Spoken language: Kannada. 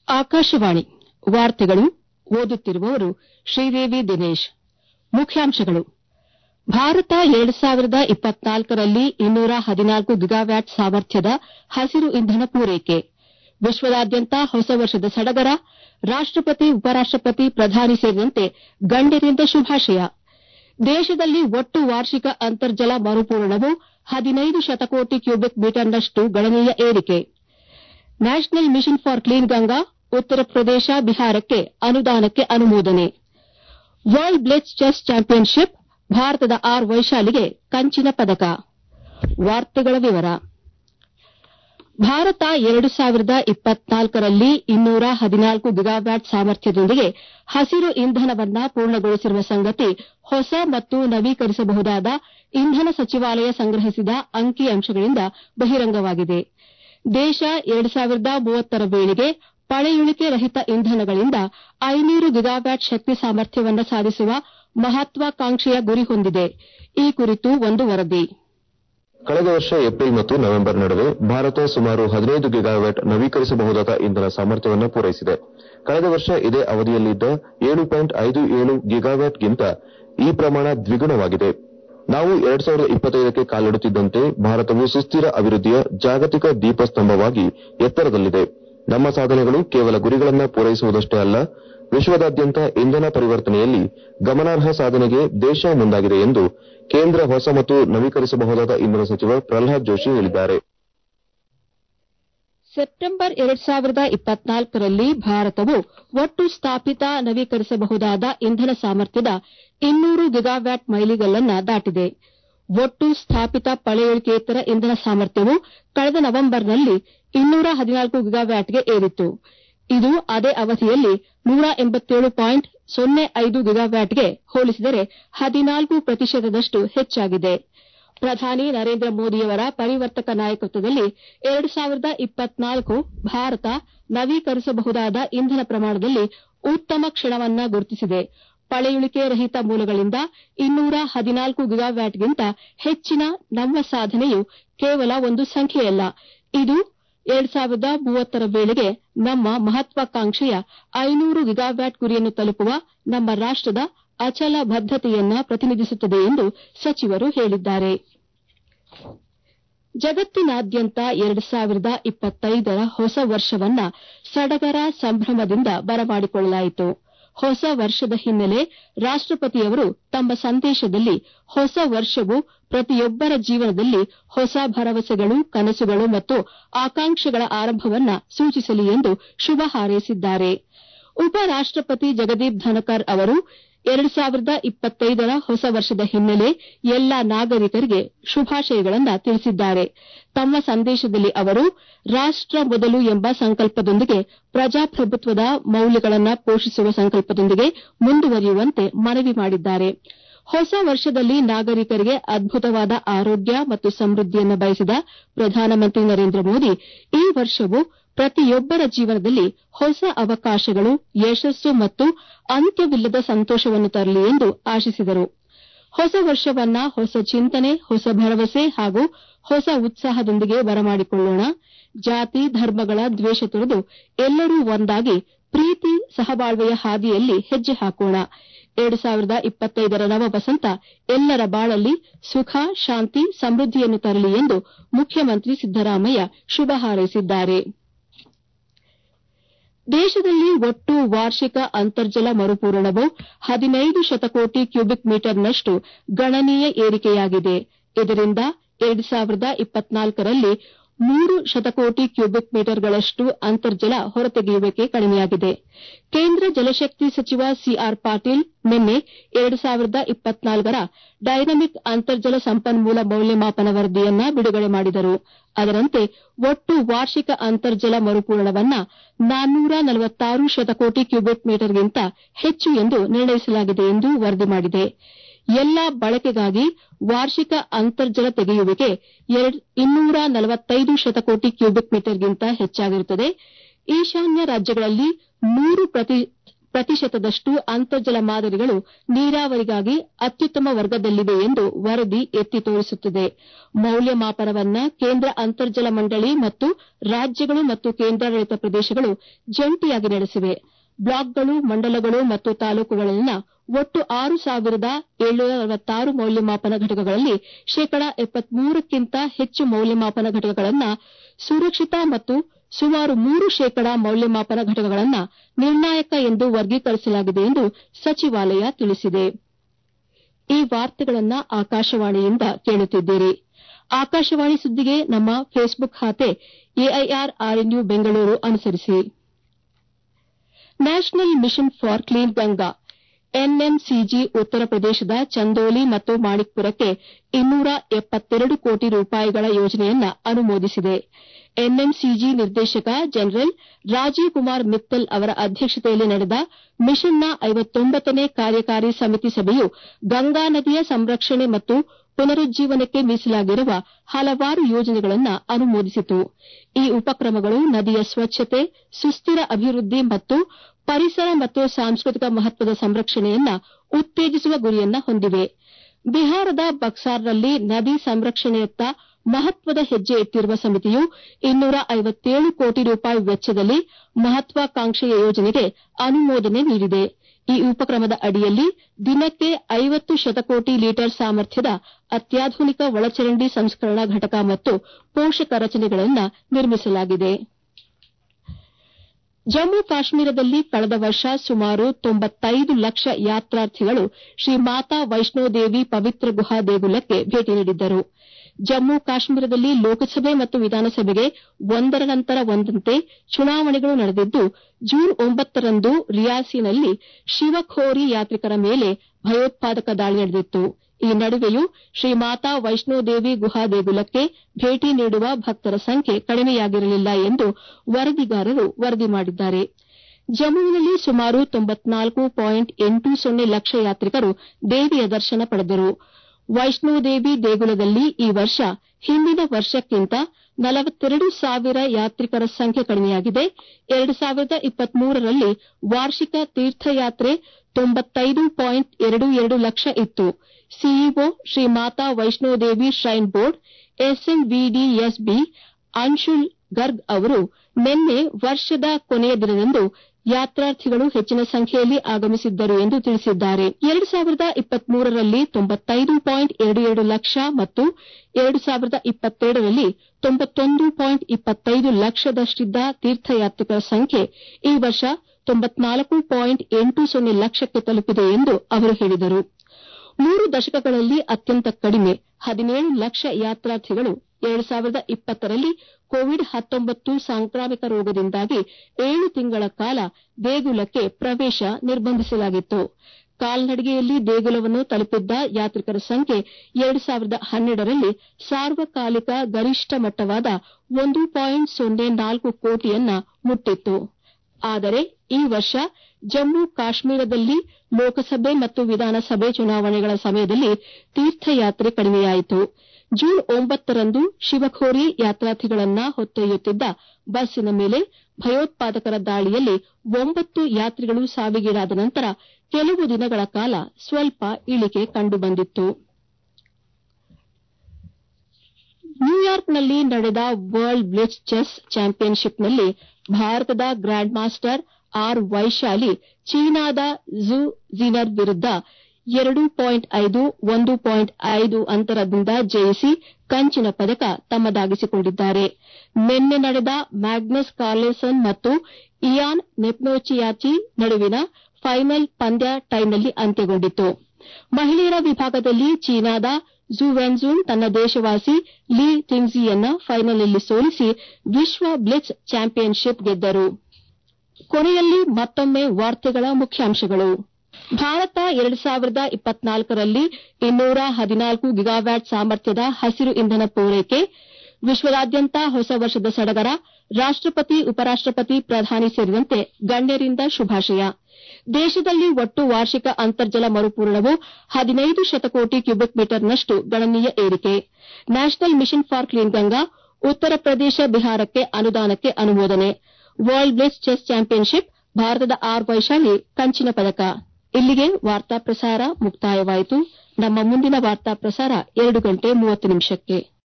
ಆಕಾಶವಾಣಿ ವಾರ್ತೆಗಳು ಓದುತ್ತಿರುವವರು ಶ್ರೀದೇವಿ ದಿನೇಶ್ ಮುಖ್ಯಾಂಶಗಳು ಭಾರತ ಎರಡು ಸಾವಿರದ ಇಪ್ಪತ್ನಾಲ್ಕರಲ್ಲಿ ಇನ್ನೂರ ಹದಿನಾಲ್ಕು ಗಿಗಾವ್ಯಾಟ್ ಸಾಮರ್ಥ್ಯದ ಹಸಿರು ಇಂಧನ ಪೂರೈಕೆ ವಿಶ್ವದಾದ್ಯಂತ ಹೊಸ ವರ್ಷದ ಸಡಗರ ರಾಷ್ಟಪತಿ ಉಪರಾಷ್ಟಪತಿ ಪ್ರಧಾನಿ ಸೇರಿದಂತೆ ಗಣ್ಯರಿಂದ ಶುಭಾಶಯ ದೇಶದಲ್ಲಿ ಒಟ್ಟು ವಾರ್ಷಿಕ ಅಂತರ್ಜಲ ಮರುಪೂರಣವು ಹದಿನೈದು ಶತಕೋಟಿ ಕ್ಯೂಬಿಕ್ ಮೀಟರ್ನಷ್ಟು ಗಣನೀಯ ಏರಿಕೆ national mission for clean Ganga Uttar Pradesh ಬಿಹಾರಕ್ಕೆ ಅನುದಾನಕ್ಕೆ ಅನುಮೋದನೆ ವರ್ಲ್ಡ್ ಬ್ಲಿಟ್ಸ್ ಚೆಸ್ ಚಾಂಪಿಯನ್ಶಿಪ್ ಭಾರತದ ಆರ್ ವೈಶಾಲಿಗೆ ಕಂಚಿನ ಪದಕ ಭಾರತ ಎರಡು ಸಾವಿರದ ಇಪ್ಪತ್ನಾಲ್ಕರಲ್ಲಿ ಇನ್ನೂರ ಹದಿನಾಲ್ಕು ಗಿಗಾವ್ಯಾಟ್ ಸಾಮರ್ಥ್ಯದೊಂದಿಗೆ ಹಸಿರು ಇಂಧನವನ್ನ ಪೂರ್ಣಗೊಳಿಸಿರುವ ಸಂಗತಿ ಹೊಸ ಮತ್ತು ನವೀಕರಿಸಬಹುದಾದ ಇಂಧನ ಸಚಿವಾಲಯ ಸಂಗ್ರಹಿಸಿದ ಅಂಕಿ ಅಂಶಗಳಿಂದ ಬಹಿರಂಗವಾಗಿದೆ ದೇಶ ಎರಡು ಸಾವಿರದ ಮೂವತ್ತರ ವೇಳೆಗೆ ಪಳೆಯುಳಿಕೆ ರಹಿತ ಇಂಧನಗಳಿಂದ ಐನೂರು ಗಿಗಾವ್ಯಾಟ್ ಶಕ್ತಿ ಸಾಮರ್ಥ್ಯವನ್ನ ಸಾಧಿಸುವ ಮಹತ್ವಾಕಾಂಕ್ಷೆಯ ಗುರಿ ಹೊಂದಿದೆ ಈ ಕುರಿತು ಒಂದು ವರದಿ ಕಳೆದ ವರ್ಷ ಏಪ್ರಿಲ್ ಮತ್ತು ನವೆಂಬರ್ ನಡುವೆ ಭಾರತ ಸುಮಾರು ಹದಿನೈದು ಗಿಗಾವ್ಯಾಟ್ ನವೀಕರಿಸಬಹುದಾದ ಇಂಧನ ಸಾಮರ್ಥ್ಯವನ್ನು ಪೂರೈಸಿದೆ ಕಳೆದ ವರ್ಷ ಇದೇ ಅವಧಿಯಲ್ಲಿದ್ದ ಏಳು ಪಾಯಿಂಟ್ ಐದು ಏಳು ಗಿಗಾವ್ಯಾಟ್ಗಿಂತ ಈ ಪ್ರಮಾಣ ದ್ವಿಗುಣವಾಗಿದೆ ನಾವು ಎರಡ್ ಸಾವಿರದ ಇಪ್ಪತ್ತೈದಕ್ಕೆ ಕಾಲಿಡುತ್ತಿದ್ದಂತೆ ಭಾರತವು ಸುಸ್ಥಿರ ಅಭಿವೃದ್ಧಿಯ ಜಾಗತಿಕ ದೀಪಸ್ತಂಭವಾಗಿ ಎತ್ತರದಲ್ಲಿದೆ ನಮ್ಮ ಸಾಧನೆಗಳು ಕೇವಲ ಗುರಿಗಳನ್ನ ಪೂರೈಸುವುದಷ್ಟೇ ಅಲ್ಲ ವಿಶ್ವದಾದ್ಯಂತ ಇಂಧನ ಪರಿವರ್ತನೆಯಲ್ಲಿ ಗಮನಾರ್ಹ ಸಾಧನೆಗೆ ದೇಶ ಮುಂದಾಗಿದೆ ಎಂದು ಕೇಂದ್ರ ಹೊಸ ಮತ್ತು ನವೀಕರಿಸಬಹುದಾದ ಇಂಧನ ಸಚಿವ ಪ್ರಲ್ಹಾದ್ ಜೋಶಿ ಹೇಳಿದ್ದಾರೆ ಸೆಪ್ಟೆಂಬರ್ ಎರಡು ಸಾವಿರದ ಇಪ್ಪತ್ನಾಲ್ಕರಲ್ಲಿ ಭಾರತವು ಒಟ್ಟು ಸ್ಥಾಪಿತ ನವೀಕರಿಸಬಹುದಾದ ಇಂಧನ ಸಾಮರ್ಥ್ಯದ ಇನ್ನೂರು ಗಿಗಾವ್ಯಾಟ್ ಮೈಲಿಗಲ್ಲನ್ನು ದಾಟಿದೆ ಒಟ್ಟು ಸ್ಥಾಪಿತ ಪಳೆಯುಳಿಕೆಯೇತರ ಇಂಧನ ಸಾಮರ್ಥ್ಯವು ಕಳೆದ ನವೆಂಬರ್ನಲ್ಲಿ ಇನ್ನೂರ ಹದಿನಾಲ್ಕು ಗಿಗಾವ್ಯಾಟ್ಗೆ ಏರಿತ್ತು ಇದು ಅದೇ ಅವಧಿಯಲ್ಲಿ ನೂರ ಎಂಬತ್ತೇಳು ಪಾಯಿಂಟ್ ಸೊನ್ನೆ ಐದು ಗಿಗಾವ್ಯಾಟ್ಗೆ ಹೋಲಿಸಿದರೆ ಹದಿನಾಲ್ಕು ಪ್ರತಿಶತದಷ್ಟು ಹೆಚ್ಚಾಗಿದೆ ಪ್ರಧಾನಿ ನರೇಂದ್ರ ಮೋದಿಯವರ ಪರಿವರ್ತಕ ನಾಯಕತ್ವದಲ್ಲಿ ಎರಡು ಸಾವಿರದ ಇಪ್ಪತ್ನಾಲ್ಕು ಭಾರತ ನವೀಕರಿಸಬಹುದಾದ ಇಂಧನ ಪ್ರಮಾಣದಲ್ಲಿ ಉತ್ತಮ ಕ್ಷಣವನ್ನ ಗುರುತಿಸಿದೆ ಪಳೆಯುಳಿಕೆ ರಹಿತ ಮೂಲಗಳಿಂದ ಇನ್ನೂರ ಹದಿನಾಲ್ಕು ಗಿಗಾವ್ಯಾಟ್ಗಿಂತ ಹೆಚ್ಚಿನ ನಮ್ಮ ಸಾಧನೆಯು ಕೇವಲ ಒಂದು ಸಂಖ್ಯೆಯಲ್ಲ ಇದು ಎರಡು ಸಾವಿರದ ಮೂವತ್ತರ ವೇಳೆಗೆ ನಮ್ಮ ಮಹತ್ವಾಕಾಂಕ್ಷೆಯ ಐನೂರು ಗಿಗಾವ್ಯಾಟ್ ಗುರಿಯನ್ನು ತಲುಪುವ ನಮ್ಮ ರಾಷ್ಟದ ಅಚಲ ಬದ್ದತೆಯನ್ನ ಪ್ರತಿನಿಧಿಸುತ್ತದೆ ಎಂದು ಸಚಿವರು ಹೇಳಿದ್ದಾರೆ ಜಗತ್ತಿನಾದ್ಯಂತ ಎರಡು ಸಾವಿರದ ಇಪ್ಪತ್ತೈದರ ಹೊಸ ವರ್ಷವನ್ನ ಸಡಗರ ಸಂಭ್ರಮದಿಂದ ಬರಮಾಡಿಕೊಳ್ಳಲಾಯಿತು ಹೊಸ ವರ್ಷದ ಹಿನ್ನೆಲೆ ರಾಷ್ಟಪತಿಯವರು ತಮ್ಮ ಸಂದೇಶದಲ್ಲಿ ಹೊಸ ವರ್ಷವು ಪ್ರತಿಯೊಬ್ಬರ ಜೀವನದಲ್ಲಿ ಹೊಸ ಭರವಸೆಗಳು ಕನಸುಗಳು ಮತ್ತು ಆಕಾಂಕ್ಷೆಗಳ ಆರಂಭವನ್ನ ಸೂಚಿಸಲಿ ಎಂದು ಶುಭ ಹಾರೈಸಿದ್ದಾರೆ ಉಪರಾಷ್ಟಪತಿ ಜಗದೀಪ್ ಧನಕರ್ ಅವರು ಎರಡು ಸಾವಿರದ ಇಪ್ಪತ್ತೈದರ ಹೊಸ ವರ್ಷದ ಹಿನ್ನೆಲೆ ಎಲ್ಲಾ ನಾಗರಿಕರಿಗೆ ಶುಭಾಶಯಗಳನ್ನು ತಿಳಿಸಿದ್ದಾರೆ ತಮ್ಮ ಸಂದೇಶದಲ್ಲಿ ಅವರು ರಾಷ್ಟ ಮೊದಲು ಎಂಬ ಸಂಕಲ್ಪದೊಂದಿಗೆ ಪ್ರಜಾಪ್ರಭುತ್ವದ ಮೌಲ್ಯಗಳನ್ನು ಪೋಷಿಸುವ ಸಂಕಲ್ಪದೊಂದಿಗೆ ಮುಂದುವರಿಯುವಂತೆ ಮನವಿ ಮಾಡಿದ್ದಾರೆ ಹೊಸ ವರ್ಷದಲ್ಲಿ ನಾಗರಿಕರಿಗೆ ಅದ್ಭುತವಾದ ಆರೋಗ್ಯ ಮತ್ತು ಸಮೃದ್ಧಿಯನ್ನು ಬಯಸಿದ ಪ್ರಧಾನಮಂತ್ರಿ ನರೇಂದ್ರ ಮೋದಿ ಈ ವರ್ಷವು ಪ್ರತಿಯೊಬ್ಬರ ಜೀವನದಲ್ಲಿ ಹೊಸ ಅವಕಾಶಗಳು ಯಶಸ್ಸು ಮತ್ತು ಅಂತ್ಯವಿಲ್ಲದ ಸಂತೋಷವನ್ನು ತರಲಿ ಎಂದು ಆಶಿಸಿದರು ಹೊಸ ವರ್ಷವನ್ನ ಹೊಸ ಚಿಂತನೆ ಹೊಸ ಭರವಸೆ ಹಾಗೂ ಹೊಸ ಉತ್ಸಾಹದೊಂದಿಗೆ ಬರಮಾಡಿಕೊಳ್ಳೋಣ ಜಾತಿ ಧರ್ಮಗಳ ದ್ವೇಷ ತೊರೆದು ಎಲ್ಲರೂ ಒಂದಾಗಿ ಪ್ರೀತಿ ಸಹಬಾಳ್ವೆಯ ಹಾದಿಯಲ್ಲಿ ಹೆಜ್ಜೆ ಹಾಕೋಣ ಎರಡು ಸಾವಿರದ ಇಪ್ಪತ್ತೈದರ ನವ ವಸಂತ ಎಲ್ಲರ ಬಾಳಲ್ಲಿ ಸುಖ ಶಾಂತಿ ಸಮೃದ್ಧಿಯನ್ನು ತರಲಿ ಎಂದು ಮುಖ್ಯಮಂತ್ರಿ ಸಿದ್ದರಾಮಯ್ಯ ಶುಭ ಹಾರೈಸಿದ್ದಾರೆ ದೇಶದಲ್ಲಿ ಒಟ್ಟು ವಾರ್ಷಿಕ ಅಂತರ್ಜಲ ಮರುಪೂರಣವು ಹದಿನೈದು ಶತಕೋಟಿ ಕ್ಯೂಬಿಕ್ ಮೀಟರ್ನಷ್ಟು ಗಣನೀಯ ಏರಿಕೆಯಾಗಿದೆ ಇದರಿಂದ ಎರಡು ಸಾವಿರದ ಇಪ್ಪತ್ನಾಲ್ಕರಲ್ಲಿ ಮೂರು ಶತಕೋಟಿ ಕ್ಯೂಬಿಕ್ ಮೀಟರ್ಗಳಷ್ಟು ಅಂತರ್ಜಲ ಹೊರತೆಗೆಯುವಿಕೆ ಕಡಿಮೆಯಾಗಿದೆ ಕೇಂದ್ರ ಜಲಶಕ್ತಿ ಸಚಿವ ಸಿಆರ್ ಪಾಟೀಲ್ ನಿನ್ನೆ ಎರಡು ಸಾವಿರದ ಇಪ್ಪತ್ನಾಲ್ಕರ ಡೈನಮಿಕ್ ಅಂತರ್ಜಲ ಸಂಪನ್ಮೂಲ ಮೌಲ್ಯಮಾಪನ ವರದಿಯನ್ನ ಬಿಡುಗಡೆ ಮಾಡಿದರು ಅದರಂತೆ ಒಟ್ಟು ವಾರ್ಷಿಕ ಅಂತರ್ಜಲ ಮರುಪೂರಣವನ್ನ ನಾನ್ನೂರ ನಲವತ್ತಾರು ಶತಕೋಟಿ ಕ್ಯೂಬಿಕ್ ಮೀಟರ್ಗಿಂತ ಹೆಚ್ಚು ಎಂದು ನಿರ್ಣಯಿಸಲಾಗಿದೆ ಎಂದು ವರದಿ ಮಾಡಿದೆ ಎಲ್ಲಾ ಬಳಕೆಗಾಗಿ ವಾರ್ಷಿಕ ಅಂತರ್ಜಲ ತೆಗೆಯುವಿಕೆ ಇನ್ನೂರ ನಲವತ್ತೈದು ಶತಕೋಟಿ ಕ್ಯೂಬಿಕ್ ಮೀಟರ್ಗಿಂತ ಹೆಚ್ಚಾಗಿರುತ್ತದೆ ಈಶಾನ್ಯ ರಾಜ್ಯಗಳಲ್ಲಿ ನೂರು ಪ್ರತಿಶತದಷ್ಟು ಅಂತರ್ಜಲ ಮಾದರಿಗಳು ನೀರಾವರಿಗಾಗಿ ಅತ್ಯುತ್ತಮ ವರ್ಗದಲ್ಲಿವೆ ಎಂದು ವರದಿ ಎತ್ತಿ ತೋರಿಸುತ್ತದೆ ಮೌಲ್ಯಮಾಪನವನ್ನು ಕೇಂದ್ರ ಅಂತರ್ಜಲ ಮಂಡಳಿ ಮತ್ತು ರಾಜ್ಯಗಳು ಮತ್ತು ಕೇಂದ್ರಾಡಳಿತ ಪ್ರದೇಶಗಳು ಜಂಟಿಯಾಗಿ ನಡೆಸಿವೆ ಬ್ಲಾಕ್ಗಳು ಮಂಡಲಗಳು ಮತ್ತು ತಾಲೂಕುಗಳಲ್ಲಿನ ಒಟ್ಟು ಆರು ಸಾವಿರದ ಏಳ್ನೂರ ನಲವತ್ತಾರು ಮೌಲ್ಯಮಾಪನ ಘಟಕಗಳಲ್ಲಿ ಶೇಕಡ ಎಪ್ಪತ್ಮೂರಕ್ಕಿಂತ ಹೆಚ್ಚು ಮೌಲ್ಯಮಾಪನ ಘಟಕಗಳನ್ನು ಸುರಕ್ಷಿತ ಮತ್ತು ಸುಮಾರು ಮೂರು ಶೇಕಡ ಮೌಲ್ಯಮಾಪನ ಘಟಕಗಳನ್ನು ನಿರ್ಣಾಯಕ ಎಂದು ವರ್ಗೀಕರಿಸಲಾಗಿದೆ ಎಂದು ಸಚಿವಾಲಯ ತಿಳಿಸಿದೆ ಈ ವಾರ್ತೆಗಳನ್ನು ಆಕಾಶವಾಣಿಯಿಂದ ಕೇಳುತ್ತಿದ್ದೀರಿ ಆಕಾಶವಾಣಿ ಸುದ್ದಿಗೆ ನಮ್ಮ ಫೇಸ್ಬುಕ್ ಖಾತೆ ಎಐಆರ್ ಆರ್ಎನ್ಯು ಬೆಂಗಳೂರು ಅನುಸರಿಸಿ national mission for clean Ganga NMCG Uttar ಪ್ರದೇಶದ ಚಂದೋಲಿ ಮತ್ತು ಮಾಣಿಕ್ಪುರಕ್ಕೆ ಇನ್ನೂರ ಎಪ್ಪತ್ತೆರಡು ಕೋಟಿ ರೂಪಾಯಿಗಳ ಯೋಜನೆಯನ್ನು ಅನುಮೋದಿಸಿದೆ ಎನ್ಎಂಸಿಜಿ ನಿರ್ದೇಶಕ ಜನರಲ್ ರಾಜೀವ್ ಕುಮಾರ್ ಮಿತ್ತಲ್ ಅವರ ಅಧ್ಯಕ್ಷತೆಯಲ್ಲಿ ನಡೆದ ಮಿಷನ್ನ ಐವತ್ತೊಂಬತ್ತನೇ ಕಾರ್ಯಕಾರಿ ಸಮಿತಿ ಸಭೆಯು ಗಂಗಾ ನದಿಯ ಸಂರಕ್ಷಣೆ ಮತ್ತು ಪುನರುಜ್ಜೀವನಕ್ಕೆ ಮೀಸಲಾಗಿರುವ ಹಲವಾರು ಯೋಜನೆಗಳನ್ನು ಅನುಮೋದಿಸಿತು ಈ ಉಪಕ್ರಮಗಳು ನದಿಯ ಸ್ವಚ್ಛತೆ ಸುಸ್ತಿರ ಅಭಿವೃದ್ಧಿ ಮತ್ತು ಪರಿಸರ ಮತ್ತು ಸಾಂಸ್ಕೃತಿಕ ಮಹತ್ವದ ಸಂರಕ್ಷಣೆಯನ್ನು ಉತ್ತೇಜಿಸುವ ಗುರಿಯನ್ನು ಹೊಂದಿವೆ ಬಿಹಾರದ ಬಕ್ಸಾರ್ನಲ್ಲಿ ನದಿ ಸಂರಕ್ಷಣೆಯತ್ತ ಮಹತ್ವದ ಹೆಜ್ಜೆ ಇಟ್ಟಿರುವ ಸಮಿತಿಯು ಇನ್ನೂರ ಐವತ್ತೇಳು ಕೋಟಿ ರೂಪಾಯಿ ವೆಚ್ಚದಲ್ಲಿ ಮಹತ್ವಾಕಾಂಕ್ಷೆಯ ಯೋಜನೆಗೆ ಅನುಮೋದನೆ ನೀಡಿದೆ ಈ ಉಪಕ್ರಮದ ಅಡಿಯಲ್ಲಿ ದಿನಕ್ಕೆ ಐವತ್ತು ಶತಕೋಟಿ ಲೀಟರ್ ಸಾಮರ್ಥ್ಯದ ಅತ್ಯಾಧುನಿಕ ಒಳಚರಂಡಿ ಸಂಸ್ಕರಣಾ ಘಟಕ ಮತ್ತು ಪೋಷಕ ರಚನೆಗಳನ್ನು ನಿರ್ಮಿಸಲಾಗಿದೆ ಜಮ್ಮು ಕಾಶ್ಮೀರದಲ್ಲಿ ಕಳೆದ ವರ್ಷ ಸುಮಾರು ತೊಂಬತ್ತೈದು ಲಕ್ಷ ಯಾತ್ರಾರ್ಥಿಗಳು ಶ್ರೀ ಮಾತಾ ವೈಷ್ಣೋದೇವಿ ಪವಿತ್ರ ಗುಹಾ ದೇಗುಲಕ್ಕೆ ಭೇಟಿ ನೀಡಿದ್ದರು ಜಮ್ಮು ಕಾಶ್ಮೀರದಲ್ಲಿ ಲೋಕಸಭೆ ಮತ್ತು ವಿಧಾನಸಭೆಗೆ ಒಂದರ ನಂತರ ಒಂದಂತೆ ಚುನಾವಣೆಗಳು ನಡೆದಿದ್ದು ಜೂನ್ ಒಂಬತ್ತರಂದು ರಿಯಾಸಿನಲ್ಲಿ ಶಿವಖೋರಿ ಯಾತ್ರಿಕರ ಮೇಲೆ ಭಯೋತ್ಪಾದಕ ದಾಳಿ ನಡೆದಿತ್ತು ಈ ನಡುವೆಯೂ ಶ್ರೀ ಮಾತಾ ವೈಷ್ಣೋದೇವಿ ಗುಹಾ ದೇಗುಲಕ್ಕೆ ಭೇಟಿ ನೀಡುವ ಭಕ್ತರ ಸಂಖ್ಯೆ ಕಡಿಮೆಯಾಗಿರಲಿಲ್ಲ ಎಂದು ವರದಿಗಾರರು ವರದಿ ಮಾಡಿದ್ದಾರೆ ಜಮ್ಮುವಿನಲ್ಲಿ ಸುಮಾರು ತೊಂಬತ್ನಾಲ್ಕು ಪಾಯಿಂಟ್ ಎಂಟು ಸೊನ್ನೆ ಲಕ್ಷ ಯಾತ್ರಿಕರು ದೇವಿಯ ದರ್ಶನ ಪಡೆದರು ವೈಷ್ಣೋದೇವಿ ದೇಗುಲದಲ್ಲಿ ಈ ವರ್ಷ ಹಿಂದಿನ ವರ್ಷಕ್ಕಿಂತ ನಲವತ್ತೆರಡು ಸಾವಿರ ಯಾತ್ರಿಕರ ಸಂಖ್ಯೆ ಕಡಿಮೆಯಾಗಿದೆ ಎರಡು ಸಾವಿರದ ಇಪ್ಪತ್ಮೂರರಲ್ಲಿ ವಾರ್ಷಿಕ ತೀರ್ಥಯಾತ್ರೆ ತೊಂಬತ್ತೈದು ಪಾಯಿಂಟ್ ಎರಡು ಎರಡು ಲಕ್ಷ ಇತ್ತು CEO Shri Mata Vaishno Devi shrine board SMVDSB Anshul Garg ಅವರು ನಿನ್ನೆ ವರ್ಷದ ಕೊನೆಯ ದಿನದಂದು ಯಾತ್ರಾರ್ಥಿಗಳು ಹೆಚ್ಚಿನ ಸಂಖ್ಯೆಯಲ್ಲಿ ಆಗಮಿಸಿದ್ದರು ಎಂದು ತಿಳಿಸಿದ್ದಾರೆ ಎರಡು ಸಾವಿರದ ಇಪ್ಪತ್ಮೂರರಲ್ಲಿ ತೊಂಬತ್ತೈದು ಪಾಯಿಂಟ್ ಎರಡು ಎರಡು ಲಕ್ಷ ಮತ್ತು ಎರಡು ಸಾವಿರದ ಇಪ್ಪತ್ತೆರಡರಲ್ಲಿ ತೊಂಬತ್ತೊಂದು ಪಾಯಿಂಟ್ ಇಪ್ಪತ್ತೈದು ಲಕ್ಷದಷ್ಟಿದ್ದ ತೀರ್ಥಯಾತ್ರಿಕರ ಸಂಖ್ಯೆ ಈ ವರ್ಷ ತೊಂಬತ್ನಾಲ್ಕು ಪಾಯಿಂಟ್ ಎಂಟು ಸೊನ್ನೆ ಲಕ್ಷಕ್ಕೆ ತಲುಪಿದೆ ಎಂದು ಅವರು ಹೇಳಿದರು ಮೂರು ದಶಕಗಳಲ್ಲಿ ಅತ್ಯಂತ ಕಡಿಮೆ ಹದಿನೇಳು ಲಕ್ಷ ಯಾತ್ರಾರ್ಥಿಗಳು ಎರಡು ಸಾವಿರದ ಇಪ್ಪತ್ತರಲ್ಲಿ ಕೋವಿಡ್ ಹತ್ತೊಂಬತ್ತು ಸಾಂಕ್ರಾಮಿಕ ರೋಗದಿಂದಾಗಿ ಏಳು ತಿಂಗಳ ಕಾಲ ದೇಗುಲಕ್ಕೆ ಪ್ರವೇಶ ನಿರ್ಬಂಧಿಸಲಾಗಿತ್ತು ಕಾಲ್ನಡಿಗೆಯಲ್ಲಿ ದೇಗುಲವನ್ನು ತಲುಪಿದ್ದ ಯಾತ್ರಿಕರ ಸಂಖ್ಯೆ ಎರಡು ಸಾವಿರದ ಹನ್ನೆರಡರಲ್ಲಿ ಸಾರ್ವಕಾಲಿಕ ಗರಿಷ್ಠ ಮಟ್ಟವಾದ ಒಂದು ಪಾಯಿಂಟ್ ಸೊನ್ನೆ ನಾಲ್ಕು ಕೋಟಿಯನ್ನ ಮುಟ್ಟಿತ್ತು ಆದರೆ ಈ ವರ್ಷ ಜಮ್ಮು ಕಾಶ್ಮೀರದಲ್ಲಿ ಲೋಕಸಭೆ ಮತ್ತು ವಿಧಾನಸಭೆ ಚುನಾವಣೆಗಳ ಸಮಯದಲ್ಲಿ ತೀರ್ಥಯಾತ್ರೆ ಕಡಿಮೆಯಾಯಿತು ಜೂನ್ ಒಂಬತ್ತರಂದು ಶಿವಖೋರಿ ಯಾತ್ರಾರ್ಥಿಗಳನ್ನ ಹೊತ್ತೊಯ್ಯುತ್ತಿದ್ದ ಬಸ್ಸಿನ ಮೇಲೆ ಭಯೋತ್ಪಾದಕರ ದಾಳಿಯಲ್ಲಿ ಒಂಬತ್ತು ಯಾತ್ರಿಗಳು ಸಾವಿಗೀಡಾದ ನಂತರ ಕೆಲವು ದಿನಗಳ ಕಾಲ ಸ್ವಲ್ಪ ಇಳಿಕೆ ಕಂಡುಬಂದಿತ್ತು ನ್ಯೂಯಾರ್ಕ್ನಲ್ಲಿ ನಡೆದ ವರ್ಲ್ಡ್ ಬ್ಲಿಟ್ಸ್ ಚೆಸ್ ಚಾಂಪಿಯನ್ಶಿಪ್ನಲ್ಲಿ ಭಾರತದ ಗ್ರ್ಯಾಂಡ್ ಮಾಸ್ಟರ್ ಆರ್ ವೈಶಾಲಿ ಚೀನಾದ ಝು ಜಿನರ್ ವಿರುದ್ದ ಎರಡು ಪಾಯಿಂಟ್ ಐದು ಒಂದು ಪಾಯಿಂಟ್ ಐದು ಅಂತರದಿಂದ ಜಯಿಸಿ ಕಂಚಿನ ಪದಕ ತಮ್ಮದಾಗಿಸಿಕೊಂಡಿದ್ದಾರೆ ನಿನ್ನೆ ನಡೆದ ಮ್ಯಾಗ್ನಸ್ ಕಾರ್ಲ್ಸನ್ ಮತ್ತು ಇಯಾನ್ ನೆಪ್ನೋಚಿಯಾಚಿ ನಡುವಿನ ಫೈನಲ್ ಪಂದ್ಯ ಟೈನಲ್ಲಿ ಅಂತ್ಯಗೊಂಡಿತು ಮಹಿಳೆಯರ ವಿಭಾಗದಲ್ಲಿ ಚೀನಾದ ಝು ವೆನ್ಜುನ್ ತನ್ನ ದೇಶವಾಸಿ ಲೀ ತಿಂಗ್ಜಿಯನ್ನ ಫೈನಲ್ನಲ್ಲಿ ಸೋಲಿಸಿ ವಿಶ್ವ ಬ್ಲಿಟ್ಸ್ ಚಾಂಪಿಯನ್ಶಿಪ್ ಗೆದ್ದರು ಕೊನೆಯಲ್ಲಿ ಮತ್ತೊಮ್ಮೆ ವಾರ್ತೆಗಳ ಮುಖ್ಯಾಂಶಗಳು ಭಾರತ ಎರಡು ಸಾವಿರದ ಇಪ್ಪತ್ನಾಲ್ಕರಲ್ಲಿ ಇನ್ನೂರ ಹದಿನಾಲ್ಕು ಗಿಗಾವ್ಯಾಟ್ ಸಾಮರ್ಥ್ಯದ ಹಸಿರು ಇಂಧನ ಪೂರೈಕೆ ವಿಶ್ವದಾದ್ಯಂತ ಹೊಸ ವರ್ಷದ ಸಡಗರ ರಾಷ್ಟಪತಿ ಉಪರಾಷ್ಟಪತಿ ಪ್ರಧಾನಿ ಸೇರಿದಂತೆ ಗಣ್ಯರಿಂದ ಶುಭಾಶಯ ದೇಶದಲ್ಲಿ ಒಟ್ಟು ವಾರ್ಷಿಕ ಅಂತರ್ಜಲ ಮರುಪೂರಣವು ಹದಿನೈದು ಶತಕೋಟಿ ಕ್ಯೂಬಿಕ್ ಮೀಟರ್ನಷ್ಟು ಗಣನೀಯ ಏರಿಕೆ national mission for clean Ganga Uttar Pradesh ಬಿಹಾರಕ್ಕೆ ಅನುದಾನಕ್ಕೆ ಅನುಮೋದನೆ ವರ್ಲ್ಡ್ ಬ್ಲಿಟ್ಸ್ ಚೆಸ್ ಚಾಂಪಿಯನ್ಶಿಪ್ ಭಾರತದ ಆರ್ ವೈಶಾಲಿ ಕಂಚಿನ ಪದಕ ಇಲ್ಲಿಗೆ ವಾರ್ತಾ ಪ್ರಸಾರ ಮುಕ್ತಾಯವಾಯಿತು ನಮ್ಮ ಮುಂದಿನ ವಾರ್ತಾ ಪ್ರಸಾರ ಎರಡು ಗಂಟೆ ಮೂವತ್ತು ನಿಮಿಷಕ್ಕೆ